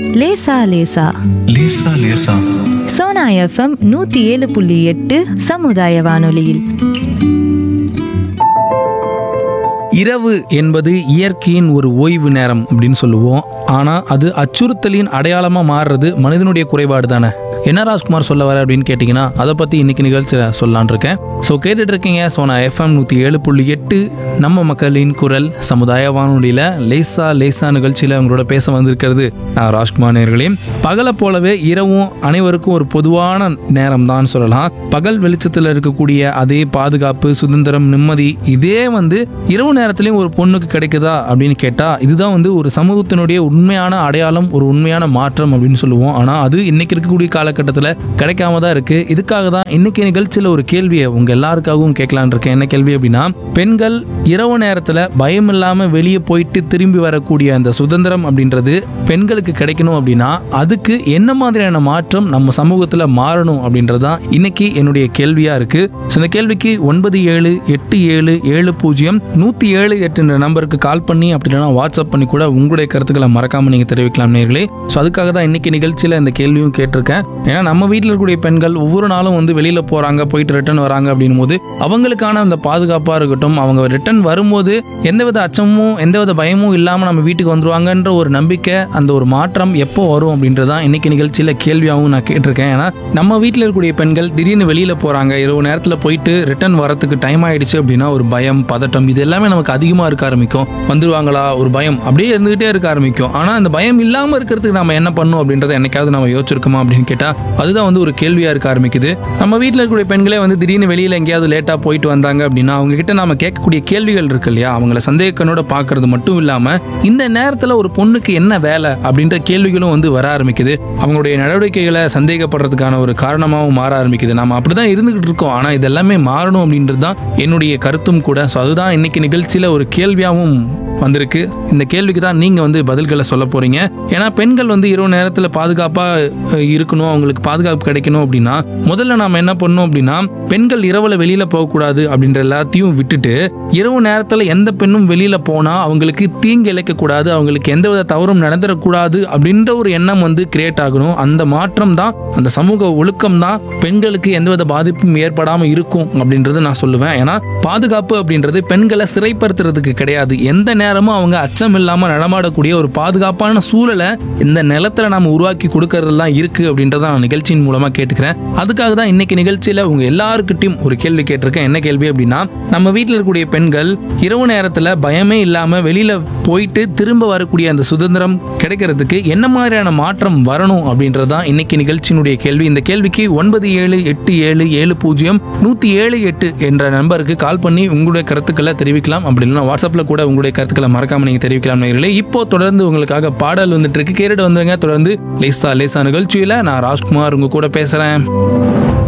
லேசா லேசா லேசா லேசா சோனா எஃப்எம் நூத்தி ஏழு புள்ளி எட்டு சமுதாய வானொலியில் இரவு என்பது இயற்கையின் ஒரு ஓய்வு நேரம் அப்படின்னு சொல்லுவோம் ஆனா அது அச்சுறுத்தலின் அடையாளமா மாறுறது மனிதனுடைய குறைபாடு தானே என்ன ராஜ்குமார் சொல்ல வர அப்படின்னு கேட்டிங்கன்னா அதை பற்றி இன்னைக்கு நிகழ்ச்சியில் சொல்லலான் இருக்கேன் ஸோ கேட்டுட்டு இருக்கீங்க ஸோ நான் எஃப்எம் நூற்றி ஏழு புள்ளி எட்டு நம்ம மக்களின் குரல் சமுதாய வானொலியில் லேசா லேசா நிகழ்ச்சியில் அவங்களோட பேச வந்திருக்கிறது நான் ராஜ்குமார் நேர்களே பகலை போலவே இரவும் அனைவருக்கும் ஒரு பொதுவான நேரம் தான் சொல்லலாம் பகல் வெளிச்சத்தில் இருக்கக்கூடிய அதே பாதுகாப்பு சுதந்திரம் நிம்மதி இதே வந்து இரவு நேரத்துலையும் ஒரு பொண்ணுக்கு கிடைக்குதா அப்படின்னு கேட்டால் இதுதான் வந்து ஒரு சமூகத்தினுடைய உண்மையான அடையாளம் ஒரு உண்மையான மாற்றம் அப்படின்னு சொல்லுவோம் ஆனால் அது இன்னைக்கு இருக்கக்கூடிய காலகட்டத்தில் கிடைக்காம தான் இருக்கு இதுக்காக தான் இன்னைக்கு நிகழ்ச்சியில் ஒரு கேள்வியை உங்க எல்லாருக்காகவும் கேட்கலான் இருக்கேன் என்ன கேள்வி அப்படின்னா பெண்கள் இரவு நேரத்தில் பயம் இல்லாமல் வெளியே போயிட்டு திரும்பி வரக்கூடிய அந்த சுதந்திரம் அப்படின்றது பெண்களுக்கு கிடைக்கணும் அப்படின்னா அதுக்கு என்ன மாதிரியான மாற்றம் நம்ம சமூகத்தில் மாறணும் அப்படின்றது தான் இன்னைக்கு என்னுடைய கேள்வியா இருக்கு ஸோ இந்த கேள்விக்கு ஒன்பது ஏழு எட்டு ஏழு ஏழு பூஜ்ஜியம் நூற்றி ஏழு எட்டுன்ற நம்பருக்கு கால் பண்ணி அப்படி இல்லைனா வாட்ஸ்அப் பண்ணி கூட உங்களுடைய கருத்துக்களை மறக்காம நீங்க தெரிவிக்கலாம் நேர்களே ஸோ அதுக்காக தான் இன்னைக்கு நிகழ்ச்சியில் இந்த கேள்வியும் கேட்டிருக்கேன் ஏன்னா நம்ம வீட்டில் இருக்கக்கூடிய பெண்கள் ஒவ்வொரு நாளும் வந்து வெளியில போறாங்க போயிட்டு ரிட்டர்ன் வராங்க அப்படின்னும் போது அவங்களுக்கான அந்த பாதுகாப்பா இருக்கட்டும் அவங்க ரிட்டர்ன் வரும்போது எந்தவித அச்சமும் எந்தவித பயமும் இல்லாம நம்ம வீட்டுக்கு வந்துருவாங்கன்ற ஒரு நம்பிக்கை அந்த ஒரு மாற்றம் எப்போ வரும் அப்படின்றதான் இன்னைக்கு நிகழ்ச்சியில கேள்வியாகவும் நான் கேட்டிருக்கேன் ஏன்னா நம்ம வீட்டில் இருக்கக்கூடிய பெண்கள் திடீர்னு வெளியில போறாங்க இரவு நேரத்தில் போயிட்டு ரிட்டர்ன் வரத்துக்கு டைம் ஆயிடுச்சு அப்படின்னா ஒரு பயம் பதட்டம் இது எல்லாமே நமக்கு அதிகமா இருக்க ஆரம்பிக்கும் வந்துருவாங்களா ஒரு பயம் அப்படியே இருந்துகிட்டே இருக்க ஆரம்பிக்கும் ஆனா அந்த பயம் இல்லாம இருக்கிறதுக்கு நம்ம என்ன பண்ணும் அப்படின்றத என்னைக்காவது நம்ம யோசிச்சிருக்கோமா அப்படின்னு கேட்டா அதுதான் வந்து ஒரு கேள்வியா இருக்க ஆரம்பிக்குது நம்ம வீட்டில் இருக்கக்கூடிய பெண்களே வந்து திடீர்னு வெளியில எங்கேயாவது லேட்டா போயிட்டு வந்தாங்க அப்படின்னா அவங்க கிட்ட நாம கேட்கக்கூடிய கேள்விகள் இருக்கு இல்லையா அவங்கள சந்தேகக்கண்ணோட பார்க்கிறது மட்டும் இல்லாம இந்த நேரத்துல ஒரு பொண்ணுக்கு என்ன வேலை அப்படின்ற கேள்விகளும் வந்து வர ஆரம்பிக்குது அவங்களுடைய நடவடிக்கைகளை சந்தேகப்படுறதுக்கான ஒரு காரணமாகவும் மாற ஆரம்பிக்குது நாம அப்படிதான் இருந்துகிட்டு இருக்கோம் ஆனா இது எல்லாமே மாறணும் அப்படின்றது தான் என்னுடைய கருத்தும் கூட ஸோ அதுதான் இன்னைக்கு நிகழ்ச்சியில ஒரு கேள்வியாகவும் வந்திருக்கு இந்த கேள்விக்கு தான் நீங்க வந்து பதில்களை சொல்ல போறீங்க ஏன்னா பெண்கள் வந்து இரவு நேரத்தில் பாதுகாப்பா அஹ், இருக்கணும் அவங்களுக்கு பாதுகாப்பு கிடைக்கணும் அப்படின்னா முதல்ல நாம என்ன பண்ணணும் அப்படின்னா பெண்கள் இரவுல வெளியில போகக்கூடாது அப்படின்ற எல்லாத்தையும் விட்டுட்டு இரவு நேரத்துல எந்த பெண்ணும் வெளியில போனா அவங்களுக்கு தீங்கு இழைக்க கூடாது அவங்களுக்கு எந்தவித தவறும் நடந்துடக்கூடாது அப்படின்ற ஒரு எண்ணம் வந்து கிரியேட் ஆகணும் அந்த மாற்றம் தான் அந்த சமூக ஒழுக்கம் தான் பெண்களுக்கு எந்தவித பாதிப்பும் ஏற்படாம இருக்கும் அப்படின்றது நான் சொல்லுவேன் ஏன்னா பாதுகாப்பு அப்படின்றது பெண்களை சிறைப்படுத்துறதுக்கு கிடையாது எந்த நேரமும் அவங்க அச்சம் இல்லாம நடமாடக்கூடிய ஒரு பாதுகாப்பான சூழலை இந்த நிலத்துல நாம உருவாக்கி கொடுக்கறதெல்லாம் இருக்கு அப்படின்றத நான் நிகழ்ச்சியின் மூலமா கேட்டுக்கிறேன் அதுக்காக தான் இன்னைக்கு நிகழ்ச்சியில உங்க எல்லாருக்கிட்டையும் ஒரு கேள்வி கேட்டிருக்கேன் என்ன கேள்வி அப்படின்னா நம்ம வீட்டில் இருக்கக்கூடிய பெண்கள் இரவு நேரத்துல பயமே இல்லாம வெளியில போயிட்டு திரும்ப வரக்கூடிய அந்த சுதந்திரம் கிடைக்கிறதுக்கு என்ன மாதிரியான மாற்றம் வரணும் அப்படின்றது தான் இன்னைக்கு நிகழ்ச்சியினுடைய கேள்வி இந்த கேள்விக்கு ஒன்பது ஏழு எட்டு ஏழு ஏழு பூஜ்ஜியம் நூத்தி ஏழு எட்டு என்ற நம்பருக்கு கால் பண்ணி உங்களுடைய கருத்துக்களை தெரிவிக்கலாம் அப்படி இல்லைன்னா வாட்ஸ்அப்ல கூட உங்களுடைய கருத்துக்களை மறக்காம நீங்க தெரிவிக்கலாம் நேயர்களே இப்போ தொடர்ந்து உங்களுக்காக பாடல் வந்துட்டு இருக்கு கேட்டுட்டு வந்துருங்க தொடர்ந்து லேசா லேசா நிகழ்ச்சியில நான் ராஜ்குமார் உங்க கூட பேசுறேன்